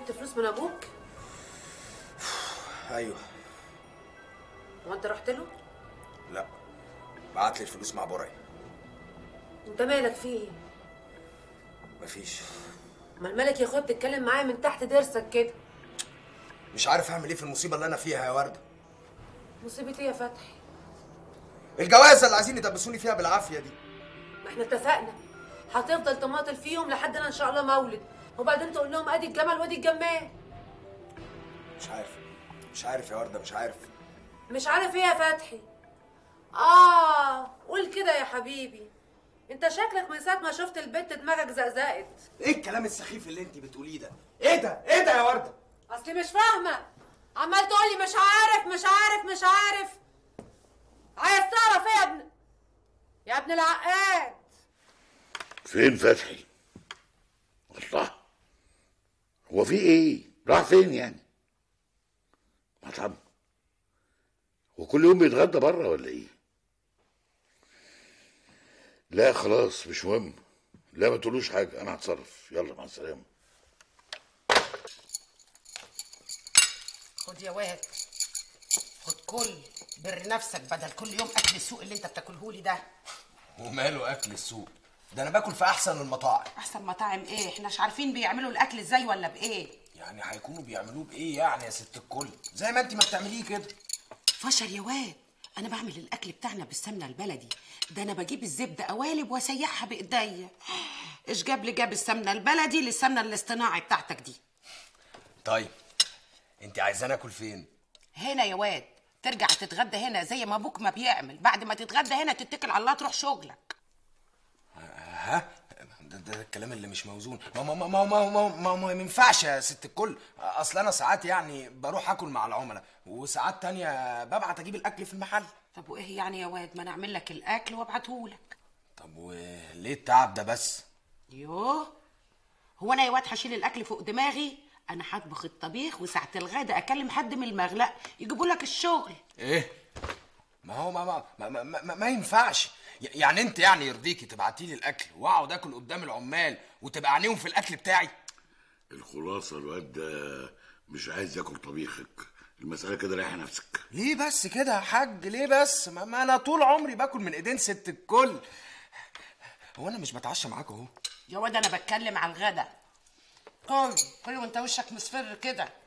جبت فلوس من ابوك ايوه هو انت رحت له لا بعت لي الفلوس مع برعي انت مالك فيه ايه مفيش ما الملك يا اخويا بتتكلم معايا من تحت ضرسك كده مش عارف اعمل ايه في المصيبه اللي انا فيها يا ورده مصيبه ايه يا فتحي الجوازه اللي عايزين يدبسوني فيها بالعافيه دي ما احنا اتفقنا هتفضل تماطل فيهم لحد انا ان شاء الله مولد وبعدين تقول لهم ادي الجمل وادي الجمال مش عارف مش عارف يا ورده مش عارف مش عارف ايه يا فتحي اه قول كده يا حبيبي انت شكلك من ساعه ما شفت البت دماغك زقزقت ايه الكلام السخيف اللي انت بتقوليه ده ايه ده ايه ده يا ورده اصلي مش فاهمه عمال تقولي مش عارف مش عارف مش عارف عايز تعرف ايه يا ابن يا ابن العقاد فين فتحي الله هو في ايه راح فين يعني مطعم هو كل يوم بيتغدى بره ولا ايه لا خلاص مش مهم لا ما تقولوش حاجه انا هتصرف يلا مع السلامه خد يا واد خد كل بر نفسك بدل كل يوم اكل السوق اللي انت بتاكله لي ده وماله اكل السوق ده انا باكل في احسن المطاعم احسن مطاعم ايه احنا مش عارفين بيعملوا الاكل ازاي ولا بايه يعني هيكونوا بيعملوه بايه يعني يا ست الكل زي ما انت ما بتعمليه كده فشل يا واد انا بعمل الاكل بتاعنا بالسمنه البلدي ده انا بجيب الزبده قوالب واسيحها بايديا ايش جاب لي جاب السمنه البلدي للسمنه الاصطناعي بتاعتك دي طيب انت عايزاني اكل فين هنا يا واد ترجع تتغدى هنا زي ما ابوك ما بيعمل بعد ما تتغدى هنا تتكل على الله تروح شغلك ها ده, ده الكلام اللي مش موزون ما ما ما ما ما ما, ما, ما ينفعش يا ست الكل اصل انا ساعات يعني بروح اكل مع العملاء وساعات تانية ببعت اجيب الاكل في المحل طب وايه يعني يا واد ما انا اعمل لك الاكل وابعتهولك طب وليه التعب ده بس يوه هو انا يا واد هشيل الاكل فوق دماغي انا هطبخ الطبيخ وساعه الغدا اكلم حد من المغلق يجيبوا لك الشغل ايه ما هو ما ما ما, ما, ما, ما ينفعش ي- يعني انت يعني يرضيكي تبعتي لي الاكل واقعد اكل قدام العمال وتبقى عينيهم في الاكل بتاعي الخلاصه الواد ده مش عايز ياكل طبيخك المساله كده ريح نفسك ليه بس كده يا حاج ليه بس ما, ما انا طول عمري باكل من ايدين ست الكل هو انا مش بتعشى معاك اهو يا واد انا بتكلم على الغدا كل كل وانت وشك مصفر كده